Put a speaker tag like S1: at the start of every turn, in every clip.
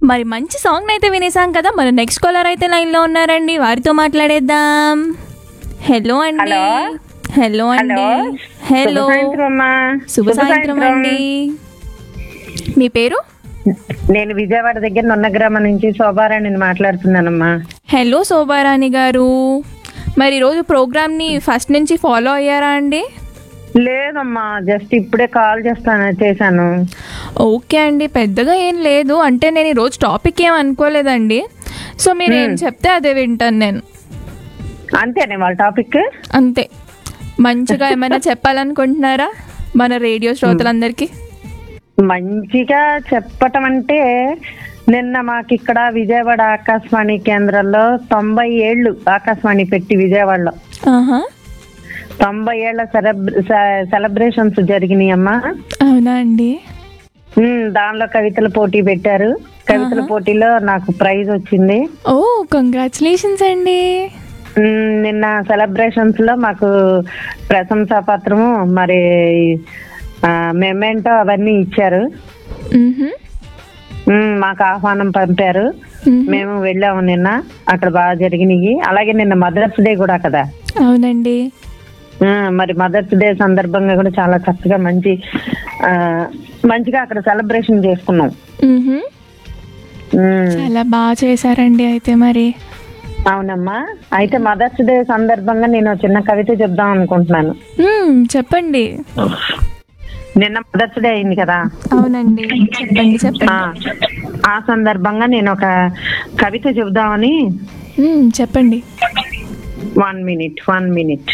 S1: మరి మంచి సాంగ్ అయితే వినేసాం కదా మరి నెక్స్ట్ కాలర్ అయితే లైన్లో ఉన్నారండి వారితో మాట్లాడేద్దాం హలో అండి
S2: హలో.
S1: హలో అండి హలో
S2: శుభ సాయంత్రం అమ్మా
S1: శుభ సాయంత్రం అండి మీ పేరు
S2: నేను విజయవాడ దగ్గర నొన్న గ్రామం నుంచి శోభారాణిని మాట్లాడుతున్నానమ్మా
S1: హలో శోభారాణి గారు మరి ఈరోజు ప్రోగ్రామ్ని ఫస్ట్ నుంచి ఫాలో అయ్యారా అండి
S2: లేదమ్మా జస్ట్ ఇప్పుడే కాల్ చేస్తాను చేశాను
S1: ఓకే అండి పెద్దగా ఏం లేదు అంటే నేను ఈరోజు టాపిక్ ఏం అనుకోలేదండి సో మీరు ఏం చెప్తే అదే వింటాను నేను
S2: అంతేనే వాళ్ళ టాపిక్
S1: అంతే మంచిగా ఏమైనా చెప్పాలనుకుంటున్నారా మన రేడియో శ్రోతలందరికీ
S2: మంచిగా చెప్పటం అంటే నిన్న మాకు ఇక్కడ విజయవాడ ఆకాశవాణి కేంద్రంలో తొంభై ఏళ్ళు ఆకాశవాణి పెట్టి విజయవాడలో
S1: ఆహా
S2: తొంభై ఏళ్ల సెలబ్రేషన్స్ జరిగినాయి అమ్మా
S1: అవునా అండి
S2: ఉమ్, దానిలో కవితల పోటీ పెట్టారు కవితల పోటీలో నాకు ప్రైజ్ వచ్చింది
S1: ఓ కంగ్రాచులేషన్స్ అండి
S2: ఉమ్, నిన్న సెలబ్రేషన్స్ లో మాకు ప్రశంసా పత్రము మరి మెమెంటో అవన్నీ ఇచ్చారు
S1: మ్హూ.
S2: ఉమ్, మాకు ఆహ్వానం పంపారు
S1: మ్హూ.
S2: మేము వెళ్ళాము నిన్న అక్కడ బాగా జరిగినాయి అలాగే నిన్న మదర్స్ డే కూడా కదా
S1: అవునండి
S2: ఆ, మరి మదర్స్ డే సందర్భంగా కూడా చాలా చక్కగా మంచి ఆ, మంచిగా అక్కడ సెలబ్రేషన్ చేసుకున్నాం
S1: మ్హూ.
S2: ఉమ్,
S1: చాలా బాగా చేశారండి అయితే మరి
S2: అవునమ్మా అయితే మదర్స్ డే సందర్భంగా నేను ఒక చిన్న కవిత చెప్దాం అనుకుంటున్నాను
S1: మ్, చెప్పండి
S2: నిన్న మదర్స్ డే అయింది కదా
S1: అవునండి చెప్పండి
S2: ఆ,
S1: చెప్పండి
S2: ఆ సందర్భంగా నేను ఒక కవిత చెబుదామని
S1: మ్, చెప్పండి
S2: వన్ మినిట్ వన్ మినిట్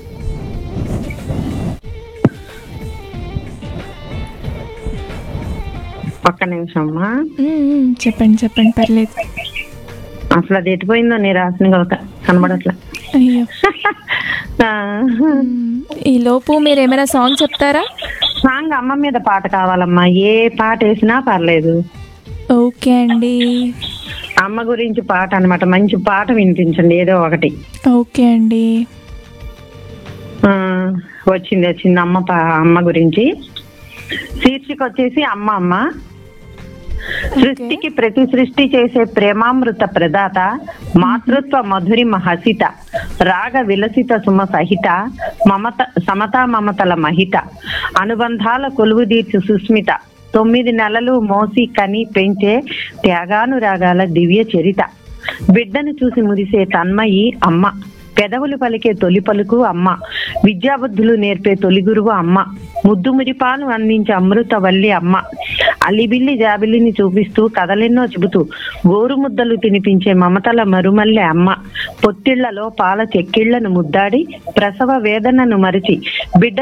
S2: ఒక్క నిమిషం అమ్మా
S1: మ్, మ్, చెప్పండి చెప్పండి పర్లేదు
S2: అసలు అది ఎటుపోయిందో నీ రాసిన కవిత కనబడట్లే
S1: అయ్యో
S2: ఆ,
S1: మ్, ఈ లోపు మీరు ఏమైనా సాంగ్ చెప్తారా
S2: సాంగ్ అమ్మ మీద పాట కావాలమ్మా ఏ పాట వేసినా పర్లేదు
S1: ఓకే అండి
S2: అమ్మ గురించి పాట అన్నమాట మంచి పాట వినిపించండి ఏదో ఒకటి
S1: ఓకే అండి
S2: ఆ, వచ్చింది వచ్చింది అమ్మ పా- అమ్మ గురించి శీర్షిక వచ్చేసి అమ్మ అమ్మ సృష్టికి ప్రతి సృష్టి చేసే ప్రేమామృత ప్రదాత మాతృత్వ మధురిమ హసిత రాగ విలసిత సుమ సహిత మమత సమతా మమతల మహిత అనుబంధాల కొలువు తీర్చు సుస్మిత తొమ్మిది నెలలు మోసి కని పెంచే త్యాగానురాగాల దివ్య చరిత బిడ్డను చూసి మురిసే తన్మయి అమ్మ పెదవులు పలికే తొలి పలుకు అమ్మ విద్యాబుద్ధులు నేర్పే తొలి గురువు అమ్మ ముద్దు మురిపాలు అందించే అమృత వల్లి అమ్మ అల్లిబిల్లి జాబిల్లిని చూపిస్తూ కథలెన్నో చెబుతూ గోరు ముద్దలు తినిపించే మమతల మరుమల్లె అమ్మ పొత్తిళ్లలో పాల చెక్కిళ్లను ముద్దాడి ప్రసవ వేదనను మరిచి బిడ్డ